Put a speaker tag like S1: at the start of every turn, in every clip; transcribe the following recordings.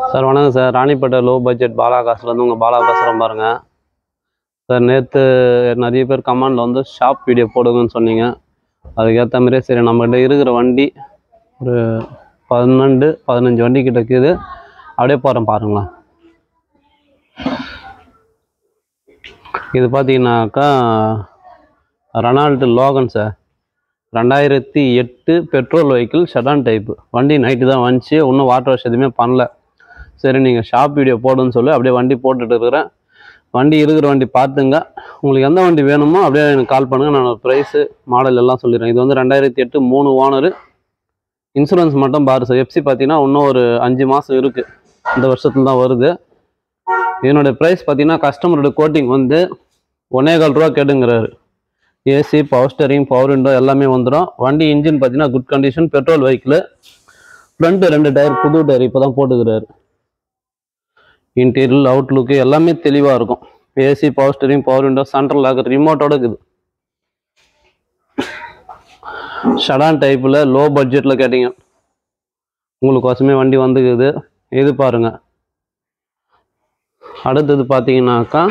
S1: sir வணக்கம் sir Ranipettai low budget Bala காசுலேருந்து உங்கள் பாலா பேசுகிறேன் பாருங்க சார் நேற்று நிறைய பேர் கமெண்டில் வந்து ஷாப் வீடியோ போடுங்கன்னு சொன்னீங்க அதுக்கேற்ற மாதிரியே சரி நம்மகிட்ட இருக்கிற வண்டி ஒரு பன்னெண்டு பதினஞ்சு வண்டி கிட்ட இருக்குது அப்படியே போகிறேன் பாருங்களேன் இது பார்த்தீங்கன்னாக்கா ரெனால்டு லோகன் சார் ரெண்டாயிரத்தி எட்டு பெட்ரோல் வெஹிக்கிள் ஷடான் டைப்பு வண்டி நைட்டு தான் வந்துச்சு இன்னும் வாட்டர் வாஷ் எதுவுமே பண்ணல சரி நீங்கள் ஷாப் வீடியோ போடுன்னு சொல்லி அப்படியே வண்டி போட்டுட்டு இருக்கிறேன் வண்டி இருக்கிற வண்டி பார்த்துங்க உங்களுக்கு எந்த வண்டி வேணுமோ அப்படியே எனக்கு கால் பண்ணுங்கள் நான் ப்ரைஸு மாடல் எல்லாம் சொல்லிடுறேன் இது வந்து ரெண்டாயிரத்தி எட்டு மூணு ஓனர் இன்சூரன்ஸ் மட்டும் பாரு சார் எஃப்சி பார்த்தீங்கன்னா இன்னும் ஒரு அஞ்சு மாதம் இருக்குது இந்த வருஷத்துல தான் வருது இதனுடைய ப்ரைஸ் பார்த்தீங்கன்னா கஸ்டமரோட கோட்டிங் வந்து ஒன்னே கால் ரூபா கேட்டுங்கிறாரு AC power steering power window எல்லாமே வந்துடும் வண்டி இன்ஜின் பார்த்தீங்கன்னா good condition petrol vehicle front ரெண்டு டயர் புது டயர் இப்போ தான் போட்டுக்கிறாரு இன்டீரியல் அவுட்லுக்கு எல்லாமே தெளிவாக இருக்கும் AC power steering power window central locker ரிமோட்டோட இருக்குது ஷடான் டைப்பில் லோ பட்ஜெட்டில் கேட்டிங்க உங்களுக்கோசமே வண்டி வந்துக்குது இது பாருங்க அடுத்தது பார்த்தீங்கன்னாக்கா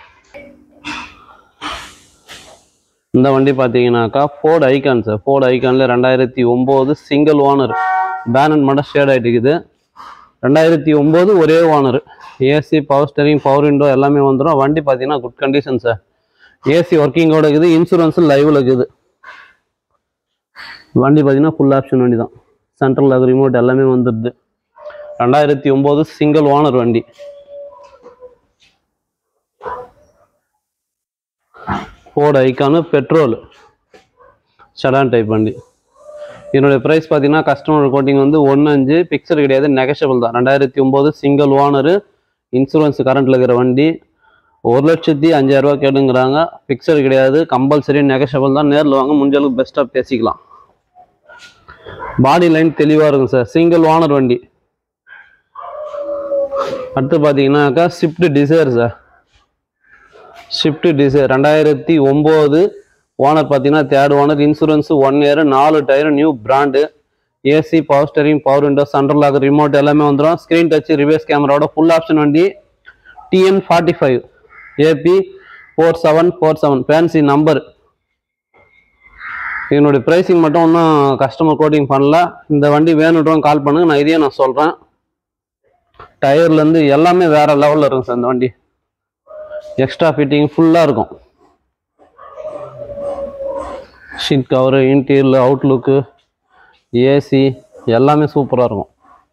S1: இந்த வண்டி பார்த்தீங்கன்னாக்கா ஃபோர்டு ஐகான் சார் ஃபோர்டு ஐகானில் ரெண்டாயிரத்தி ஒம்பது சிங்கிள் ஓனர் பேனட் மட்டும் ஷேட் ஆகிட்டு இருக்குது ரெண்டாயிரத்தி ஒம்பது ஒரே owner AC power steering power window எல்லாமே வந்துடும் வண்டி பார்த்தீங்கன்னா குட் கண்டிஷன் சார் ஏசி ஒர்க்கிங்கோட இருக்குது இன்சூரன்ஸும் லைவில் இருக்குது வண்டி பார்த்தீங்கன்னா ஃபுல் ஆப்ஷன் வண்டி தான் சென்ட்ரல் லாக் ரிமோட் எல்லாமே வந்துடுது ரெண்டாயிரத்தி ஒம்பது சிங்கிள் ஓனர் வண்டி Ford Icon petrol sedan type வண்டி இதனுடைய ப்ரைஸ் பார்த்தீங்கன்னா கஸ்டமர் கோட்டிங் வந்து ஒன்று அஞ்சு பிக்சர் கிடையாது நெகஷபிள் தான் ரெண்டாயிரத்தி ஒம்பது சிங்கிள் ஓனரு இன்சூரன்ஸ் கரண்ட்டில் இருக்கிற வண்டி ஒரு லட்சத்தி அஞ்சாயிரரூபா கேட்டுங்கிறாங்க பிக்சர் கிடையாது கம்பல்சரி நெகஷபிள் தான் நேரில் வாங்க முடிஞ்ச அளவுக்கு பெஸ்ட்டாக பேசிக்கலாம் பாடி லைன் தெளிவாக இருக்கும் சார் சிங்கிள் ஓனர் வண்டி அடுத்து பார்த்தீங்கன்னாக்கா Swift Dzire sir Swift Dzire ரெண்டாயிரத்தி ஒம்பது ஓனர் பார்த்தீங்கன்னா third owner insurance one year நாலு tyre new brand AC power steering power window central lock remote எல்லாமே வந்துடும் ஸ்க்ரீன் டச் ரிவர்ஸ் கேமராவோட ஃபுல் ஆப்ஷன் வண்டி TN forty five AB four seven four seven fancy number இதனுடைய pricing மட்டும் இன்னும் customer coating பண்ணல இந்த வண்டி வேணுன்றவங்க கால் பண்ணுங்க நான் இதையே நான் சொல்கிறேன் டயர்லேருந்து எல்லாமே வேற லெவலில் இருக்கும் சார் இந்த வண்டி எக்ஸ்ட்ரா ஃபிட்டிங் ஃபுல்லாக இருக்கும் seat cover interior outlook AC எல்லாமே சூப்பராக இருக்கும்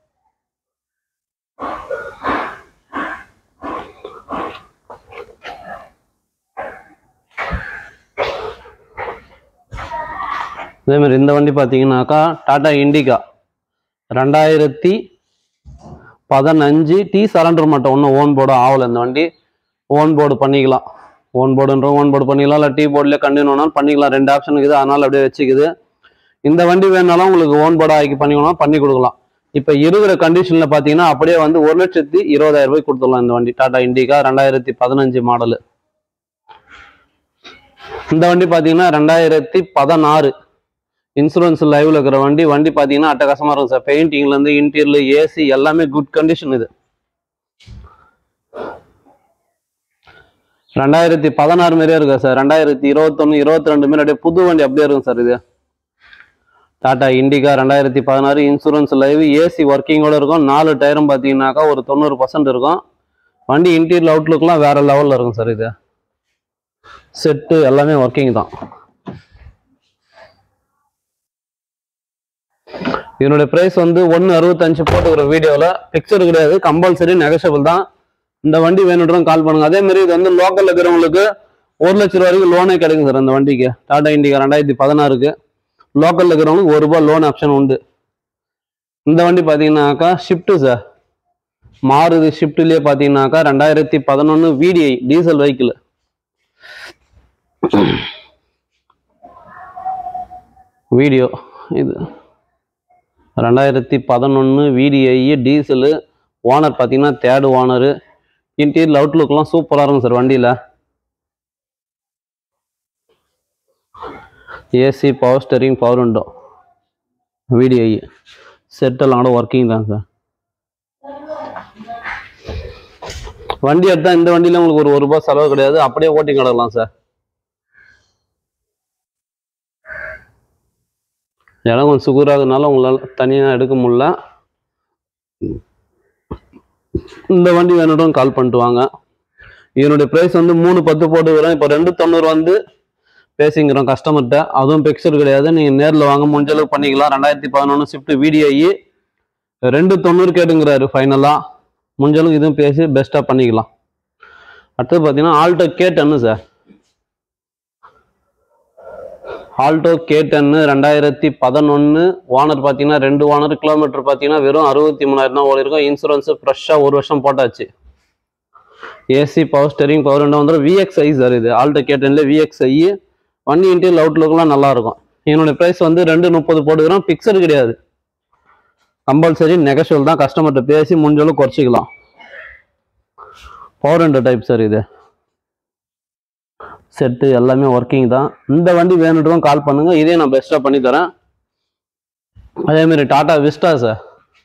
S1: அதேமாதிரி இந்த வண்டி பார்த்தீங்கன்னாக்கா டாடா இண்டிகா ரெண்டாயிரத்தி பதினஞ்சு டீ சரண்டர் மட்டும் ஒன்றும் ஓன் போர்டு ஆகலை இந்த வண்டி ஓன் போர்டு பண்ணிக்கலாம் ஓன் போர்டுன்ற ஓன் போர்டு பண்ணிக்கலாம் இல்லை டீ போர்டில் கண்டினியூ வேணாலும் பண்ணிக்கலாம் ரெண்டு ஆப்ஷன் இருக்குது அதனால் அப்படியே வச்சுக்குது இந்த வண்டி வேணாலும் உங்களுக்கு ஓன் போர்டு ஆக்கி பண்ணிக்கணும் பண்ணி கொடுக்கலாம் இப்போ இருக்கிற கண்டிஷனில் பார்த்தீங்கன்னா அப்படியே வந்து ஒரு லட்சத்தி இருபதாயிரம் ரூபாய் கொடுத்துடலாம் இந்த வண்டி டாடா இண்டிகா ரெண்டாயிரத்தி பதினஞ்சு மாடலு இந்த வண்டி பார்த்தீங்கன்னா ரெண்டாயிரத்தி பதினாறு இன்சூரன்ஸ் லைவ்ல இருக்கிற வண்டி வண்டி பார்த்தீங்கன்னா அட்டகாசமாக இருக்கும் சார் பெயிண்டிங்லேருந்து இன்டீரியல் ஏசி எல்லாமே குட் கண்டிஷன் இது ரெண்டாயிரத்தி பதினாறு மாதிரியே இருக்கா சார் ரெண்டாயிரத்தி இருபத்தொன்னு இருபத்தி ரெண்டு மாரி அப்படியே புது வண்டி அப்படியே இருக்கும் சார் இது டாடா இண்டிகா ரெண்டாயிரத்தி பதினாறு இன்சூரன்ஸ் லைவ் ஏசி ஒர்க்கிங்கோட இருக்கும் நாலு டயரும் பார்த்தீங்கன்னாக்கா ஒரு தொண்ணூறு பர்சன்ட் இருக்கும் வண்டி இன்டீரியல் அவுட்லுக்லாம் வேற லெவலில் இருக்கும் சார் இது செட்டு எல்லாமே ஒர்க்கிங் தான் இதனுடைய ப்ரைஸ் வந்து ஒன்று அறுபத்தஞ்சு போட்டுக்கிற வீடியோவில் பிக்சர் கிடையாது கம்பல்சரி நெகஷபிள் தான் இந்த வண்டி வேணுன்றவங்க கால் பண்ணுங்க அதே மாதிரி இது வந்து லோக்கல்ல இருக்கிறவங்களுக்கு ஒரு லட்ச ரூபா வரைக்கும் லோனே கிடைக்கும் சார் அந்த வண்டிக்கு டாடா இண்டிகா ரெண்டாயிரத்தி பதினாறுக்கு லோக்கல்ல இருக்கிறவங்களுக்கு ஒரு ரூபாய் லோன் ஆப்ஷன் உண்டு இந்த வண்டி பார்த்தீங்கன்னாக்கா ஷிஃப்ட்டு சார் மாறுது ஷிஃப்ட்லேயே பார்த்தீங்கன்னாக்கா ரெண்டாயிரத்தி பதினொன்று விடிஐ டீசல் வெஹிக்கிள் வீடியோ இது ரெண்டாயிரத்தி பதினொன்று விடிஐ டீசலு ஓனர் பார்த்தீங்கன்னா தேர்டு ஓனரு இன்டீரியல் அவுட்லுக்லாம் சூப்பராக இருக்கும் சார் வண்டியில் AC power steering power window VDI செட்டெல்லாம் கூட ஒர்க்கிங் தான் சார் வண்டி எடுத்தா இந்த வண்டியில உங்களுக்கு ஒரு ஒரு ரூபாய் செலவு கிடையாது அப்படியே ஓட்டி கிடக்கலாம் சார் இடம் கொஞ்சம் சுகராகனால உங்களால் தனியாக எடுக்க முடியல இந்த வண்டி வேணும் கால் பண்ணிட்டு வாங்க இதனுடைய ப்ரைஸ் வந்து மூணு பத்து போட்டுக்கிறோம் இப்போ ரெண்டு தொண்ணூறு வந்து பேசிங்கிறோம் கஸ்டமர்கிட்ட அதுவும் பிக்சர் கிடையாது நீங்கள் நேரில் வாங்க முடிஞ்ச அளவுக்கு பண்ணிக்கலாம் ரெண்டாயிரத்தி பதினொன்று ஷிஃப்ட் விடிஐ ரெண்டு தொண்ணூறு கேட்டுங்கிறாரு ஃபைனலாக முடிஞ்ச அளவுக்கு இதுவும் பேசி பெஸ்ட்டாக பண்ணிக்கலாம் அடுத்தது பார்த்தீங்கன்னா Alto K ten sir Alto K ten ரெண்டாயிரத்தி பதினொன்று ஓனர் பார்த்தீங்கன்னா ரெண்டு ஓனர் கிலோமீட்டர் பார்த்தீங்கன்னா வெறும் அறுபத்தி மூணாயிரம் தான் ஓடி இருக்கும் இன்சூரன்ஸு ஃப்ரெஷ்ஷாக ஒரு வருஷம் போட்டாச்சு ஏசி பவர் ஸ்டெரிங் பவர் ரெண்டும் வந்துடும் விஎக்ஸ்ஐ சார் இது ஆல்டோ கே டென்ல விஎக்ஸ்ஐ வண்டி இன்டீரியல் அவுட்லுக்லாம் நல்லா இருக்கும் என்னோட ப்ரைஸ் வந்து ரெண்டு முப்பது போட்டுக்கிறோம் பிக்சர் கிடையாது கம்பல்சரி நெகஷுவல் தான் கஸ்டமர்கிட்ட பேசி முடிஞ்சளவு குறைச்சிக்கலாம் பவர் ரெண்டு டைப் சார் இது செட்டு எல்லாமே ஒர்க்கிங் தான் இந்த வண்டி வேணுன்றவங்க கால் பண்ணுங்க இதே நான் பெஸ்ட்டாக பண்ணி தரேன் அதே மாதிரி டாடா விஸ்டா சார்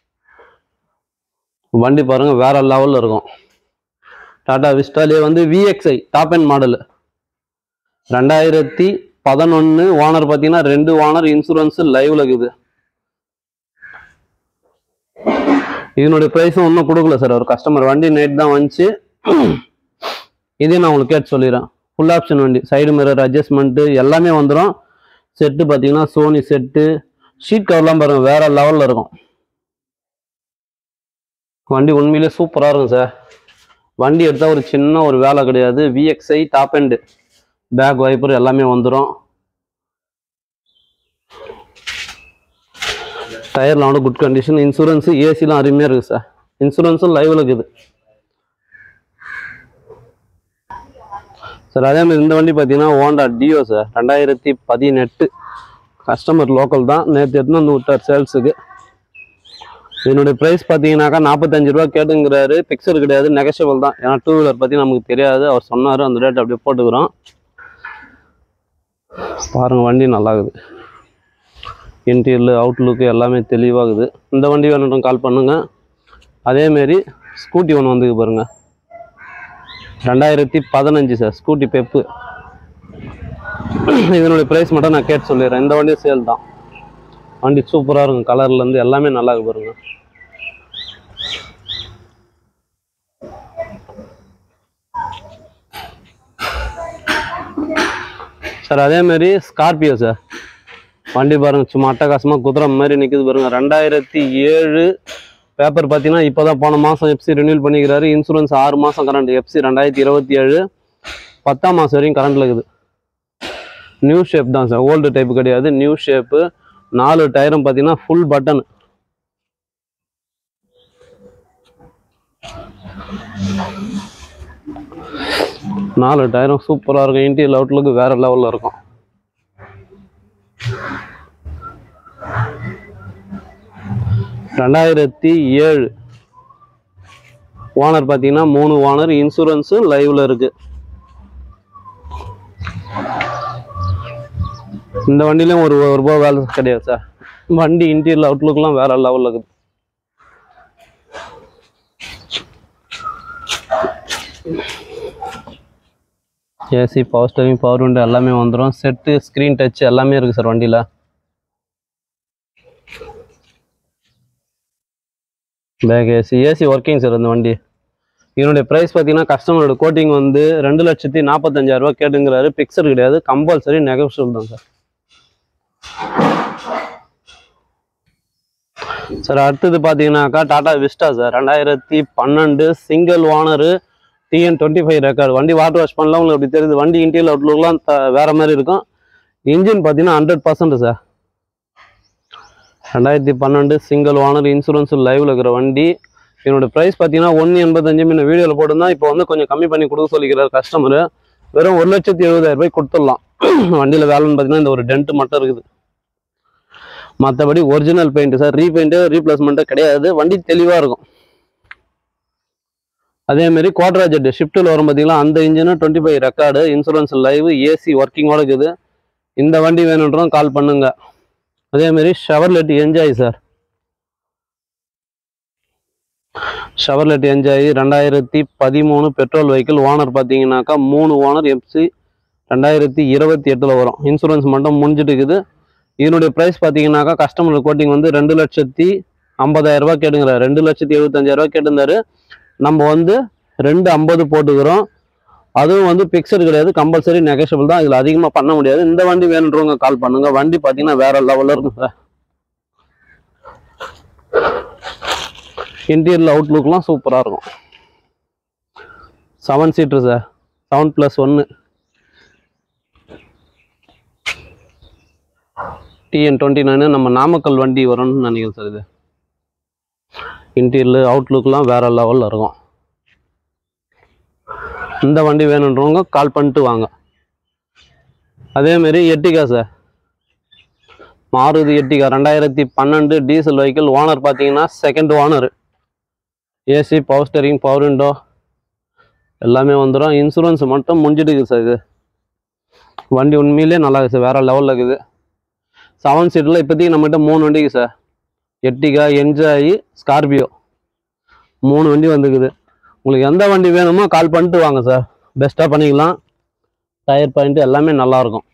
S1: வண்டி பாருங்க வேற லெவலில் இருக்கும் டாடா விஸ்டாலே வந்து விஎக்ஸ்ஐ டாப் அண்ட் மாடல் ரெண்டாயிரத்தி பதினொன்று ஓனர் பார்த்தீங்கன்னா ரெண்டு ஓனர் இன்சூரன்ஸ் லைவ்ல இருக்குது இதனுடைய ப்ரைஸும் ஒன்றும் கொடுக்கல சார் ஒரு கஸ்டமர் வண்டி நைட் தான் வந்துச்சு இதே நான் உங்களுக்கு கேட்டு சொல்லிடுறேன் ஃபுல் ஆப்ஷன் வண்டி சைடு மிரர் அட்ஜஸ்ட்மெண்ட்டு எல்லாமே வந்துடும் செட்டு பார்த்தீங்கன்னா சோனி செட்டு ஷீட் கவர்லாம் பாருங்க வேற லெவலில் இருக்கும் வண்டி உண்மையிலே சூப்பராக இருக்கும் சார் வண்டி எடுத்தால் ஒரு சின்ன ஒரு வேலை கிடையாது VXI top end back wiper எல்லாமே வந்துடும் டயர்லாம் வந்து குட் கண்டிஷன் இன்சூரன்ஸு ஏசிலாம் அருமையாக இருக்குது சார் இன்சூரன்ஸும் லைவில் இருக்குது சார் அதே மாதிரி இந்த வண்டி பார்த்தீங்கன்னா ஹோண்டா டியோ சார் ரெண்டாயிரத்தி பதினெட்டு கஸ்டமர் லோக்கல் தான் நேற்று எடுத்துன்னு வந்து விட்டார் சேல்ஸுக்கு இதனுடைய ப்ரைஸ் பார்த்தீங்கன்னாக்கா நாற்பத்தஞ்சு ரூபா கேட்டுங்கிறாரு பிக்சர் கிடையாது நெகஷியபிள் தான் ஏன்னா டூ வீலர் பற்றி நமக்கு தெரியாது அவர் சொன்னார் அந்த ரேட் அப்படியே போட்டுக்கிறோம் பாருங்கள் வண்டி நல்லாகுது இன்டீரியல் அவுட்லுக்கு எல்லாமே தெளிவாகுது இந்த வண்டி வேணும் கால் பண்ணுங்க அதேமாரி ஸ்கூட்டி ஒன்று வந்துக்கு பாருங்க ரெண்டாயிரத்தி பதினஞ்சு சார் ஸ்கூட்டி பெப்பு இதனுடைய ப்ரைஸ் மட்டும் நான் கேட்டு சொல்லிடுறேன் இந்த வண்டி சேல் தான் வண்டி சூப்பராக இருக்கும் கலர்லேருந்து எல்லாமே நல்லா இருக்கு பாருங்க சார் அதே மாதிரி ஸ்கார்பியோ சார் வண்டி பாருங்க சும்மா அட்டகாசமாக குதிரை மாதிரி நிற்குது பாருங்க ரெண்டாயிரத்தி ஏழு பேப்பர் பார்த்தீங்கன்னா இப்போ தான் போன மாதம் எஃப்சி ரினியூல் பண்ணிக்கிறாரு இன்சூரன்ஸ் ஆறு மாதம் கரண்ட் எஃப்சி ரெண்டாயிரத்தி இருபத்தி ஏழு பத்தாம் மாதம் வரையும் கரண்ட்டில் இருக்குது நியூ ஷேப் தான் சார் ஓல்டு டைப் கிடையாது நியூ ஷேப்பு நாலு டயரும் பார்த்தீங்கன்னா ஃபுல் பட்டன் நாலு டயரும் சூப்பராக இருக்கும் இன்டீரியல் அவுட்லுக்கு வேற லெவலில் இருக்கும் ரெண்டாயிரத்தி ஏழு ஓனர் பார்த்தீங்கன்னா மூணு ஓனர் இன்சூரன்ஸும் லைவ்ல இருக்கு இந்த வண்டியிலும் ஒரு ஒரு ரூபா வேலை கிடையாது சார் வண்டி இன்டீரியல் அவுட்லுக்லாம் வேற லெவலில் இருக்குது AC power steering power window எல்லாமே வந்துடும் செட்டு ஸ்க்ரீன் டச் எல்லாமே இருக்குது சார் வண்டியில் back AC AC working sir இந்த வண்டி இதனுடைய ப்ரைஸ் பார்த்தீங்கன்னா கஸ்டமரோட கோட்டிங் வந்து ரெண்டு லட்சத்தி நாற்பத்தஞ்சாயிரம் ரூபாய் கேட்டுங்கிறாரு பிக்சர் கிடையாது கம்பல்சரி நெகோஷியபிள் தான் சார் சார் அடுத்தது பார்த்தீங்கன்னாக்கா டாடா விஸ்டா சார் ரெண்டாயிரத்தி பன்னெண்டு single owner TN twenty five record வண்டி வாட்டர் வாஷ் பண்ணலாம் உங்களுக்கு அப்படி தெரியுது வண்டி இன்டீரியல் அவுட்லுக்லாம் த வேற மாதிரி இருக்கும் இன்ஜின் பார்த்தீங்கன்னா ஹண்ட்ரட் பர்சன்ட் சார் ரெண்டாயிரத்தி பன்னெண்டு சிங்கிள் ஓனர் இன்சூரன்ஸ் லைவ்ல இருக்கிற வண்டி என்னோட ப்ரைஸ் பார்த்தீங்கன்னா ஒன்று எண்பத்தஞ்சு முன்ன வீடியோவில் போட்டிருந்தா இப்போ வந்து கொஞ்சம் கம்மி பண்ணி கொடுக்க சொல்லிக்கிறார் கஸ்டமர் வெறும் ஒரு லட்சத்தி எழுபதாயிரம் ரூபாய் கொடுத்துடலாம் வண்டியில் வேலைன்னு பார்த்தீங்கன்னா இந்த ஒரு டென்ட் மட்டும் இருக்குது மற்றபடி original paint sir repaint replacement கிடையாது வண்டி தெளிவாக இருக்கும் அதே மாதிரி குவாட்ரா ஜெட் ஷிஃப்ட்டில் வரும் பார்த்தீங்களா அந்த engine twenty five record insurance live AC ஒர்க்கிங்கோட இருக்குது இந்த வண்டி வேணுன்றோம் கால் பண்ணுங்க அதே மாதிரி Chevrolet Enjoy sir Chevrolet Enjoy ரெண்டாயிரத்தி பதிமூணு பெட்ரோல் வெஹிக்கிள் ஓனர் பார்த்தீங்கன்னாக்கா மூணு ஓனர் எஃப்சி ரெண்டாயிரத்தி இருபத்தி எட்டில் வரும் இன்சூரன்ஸ் மட்டும் முடிஞ்சிட்டு இருக்குது இதனுடைய ப்ரைஸ் பார்த்தீங்கன்னாக்கா கஸ்டமர் கோட்டிங் வந்து ரெண்டு லட்சத்தி ஐம்பதாயிரம் ரூபாய் கேட்டுங்கிறார் ரெண்டு லட்சத்தி எழுபத்தஞ்சாயிரம் ரூபாய் கேட்டிருந்தாரு நம்ம வந்து ரெண்டு ஐம்பது போட்டுக்கிறோம் அதுவும் வந்து பிக்சர் கிடையாது கம்பல்சரி நெகஷபிள் தான் இதில் அதிகமாக பண்ண முடியாது இந்த வண்டி வேணுன்றவங்க கால் பண்ணுங்க வண்டி பார்த்தீங்கன்னா வேற லெவலில் இருக்கும் சார் இன்டீரியல் அவுட்லுக்லாம் சூப்பராக இருக்கும் seven seater sir seven plus ஒன்று டிஎன் டுவெண்ட்டி நைனு நம்ம நாமக்கல் வண்டி வரும்னு நினைக்கிறேன் சார் இது இன்டீரியல் அவுட்லுக்லாம் வேற லெவலில் இருக்கும் இந்த வண்டி வேணுன்றவங்க கால் பண்ணிட்டு வாங்க அதேமாரி எட்டிகா சார் மாருதி எட்டிகா ரெண்டாயிரத்தி பன்னெண்டு டீசல் வெஹிக்கிள் ஓனர் பார்த்தீங்கன்னா second owner AC power steering power window எல்லாமே வந்துடும் இன்சூரன்ஸ் மட்டும் முடிஞ்சிட்டு இருக்குது சார் இது வண்டி உண்மையிலே நல்லா இருக்குது சார் வேறு லெவலில் இருக்குது செவன் சீட்டில் இப்போதைக்கு நம்மகிட்ட மூணு வண்டிக்கு சார் எட்டிகா என்ஜாய் ஸ்கார்பியோ மூணு வண்டி வந்துக்குது உங்களுக்கு எந்த வண்டி வேணுமோ கால் பண்ணிட்டு வாங்க சார் பெஸ்ட்டாக பண்ணிக்கலாம் டயர் பாயிண்ட் எல்லாமே நல்லாயிருக்கும்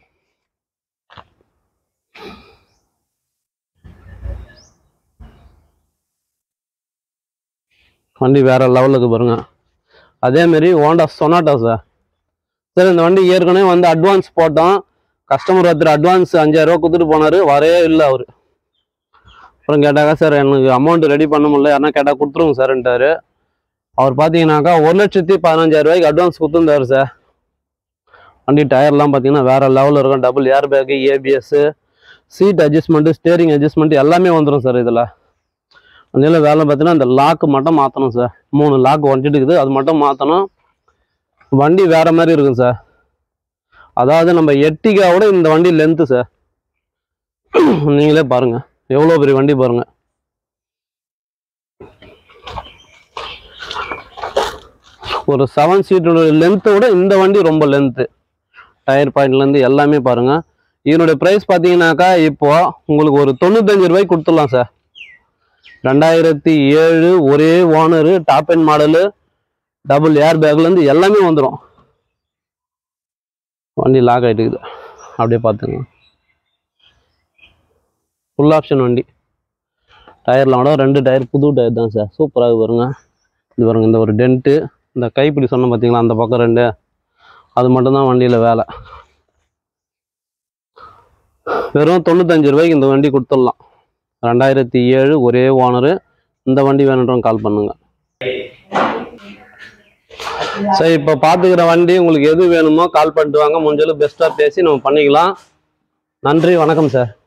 S1: வண்டி வேற லெவலுக்கு பாருங்க அதேமாரி ஹோண்டா சொனாட்டா சார் சார் இந்த வண்டி ஏற்கனவே வந்து அட்வான்ஸ் போட்டோம் கஸ்டமர் ஒருத்தர் அட்வான்ஸ் அஞ்சாயிரம் ரூபா கொடுத்துட்டு போனார் வரவே இல்லை அவர் அப்புறம் கேட்டாக்கா சார் எனக்கு அமௌண்ட் ரெடி பண்ண முடியல யாருன்னா கேட்டால் கொடுத்துருங்க சார்ன்ட்டாரு அவர் பார்த்தீங்கன்னாக்கா ஒரு லட்சத்தி பதினஞ்சாயிரம் ரூபாய்க்கு அட்வான்ஸ் கொடுத்துருந்தாரு சார் வண்டி டயர்லாம் பார்த்தீங்கன்னா வேற லெவலில் இருக்கும் double air bag ABS seat adjustment steering adjustment எல்லாமே வந்துடும் சார் இதில் அதனால வேலை பார்த்தீங்கன்னா இந்த லாக்கு மட்டும் மாற்றணும் சார் மூணு லாக் ஒன்றிட்டு இருக்குது அது மட்டும் மாற்றணும் வண்டி வேற மாதிரி இருக்கும் சார் அதாவது நம்ம எட்டிகாவோட இந்த வண்டி லென்த்து சார் நீங்களே பாருங்க எவ்வளோ பெரிய வண்டி பாருங்க ஒரு செவன் சீட்டோட லென்த்தை விட இந்த வண்டி ரொம்ப லென்த்து டயர் பாயிண்ட்லேருந்து எல்லாமே பாருங்க இதனுடைய ப்ரைஸ் பார்த்தீங்கன்னாக்கா இப்போ உங்களுக்கு ஒரு தொண்ணூத்தஞ்சு ரூபாய்க்கு கொடுத்துடலாம் சார் ரெண்டாயிரத்தி ஏழு ஒரே owner top end model double air பேக்லேருந்து எல்லாமே வந்துடும் வண்டி லாக் ஆகிட்டுக்குது அப்படியே பார்த்துங்க ஃபுல் ஆப்ஷன் வண்டி டயர்லாம் கூட ரெண்டு டயர் புது டயர் தான் சார் சூப்பராக பாருங்க இது பாருங்க இந்த ஒரு டென்ட்டு இந்த கைப்பிடி சொன்னேன் பார்த்தீங்களா அந்த பக்கம் ரெண்டு அது மட்டும்தான் வண்டியில் வேலை வெறும் தொண்ணூத்தஞ்சு ரூபாய்க்கு இந்த வண்டி கொடுத்துடலாம் ரெண்டாயிரத்தி ஏழு ஒரே ஓனரு இந்த வண்டி வேணுன்றவங்க கால் பண்ணுங்க சரி இப்போ பார்த்துக்கிற வண்டி உங்களுக்கு எது வேணுமோ கால் பண்ணிட்டு வாங்க முடிஞ்சளவு பெஸ்ட்டாக பேசி நம்ம பண்ணிக்கலாம் நன்றி வணக்கம் சார்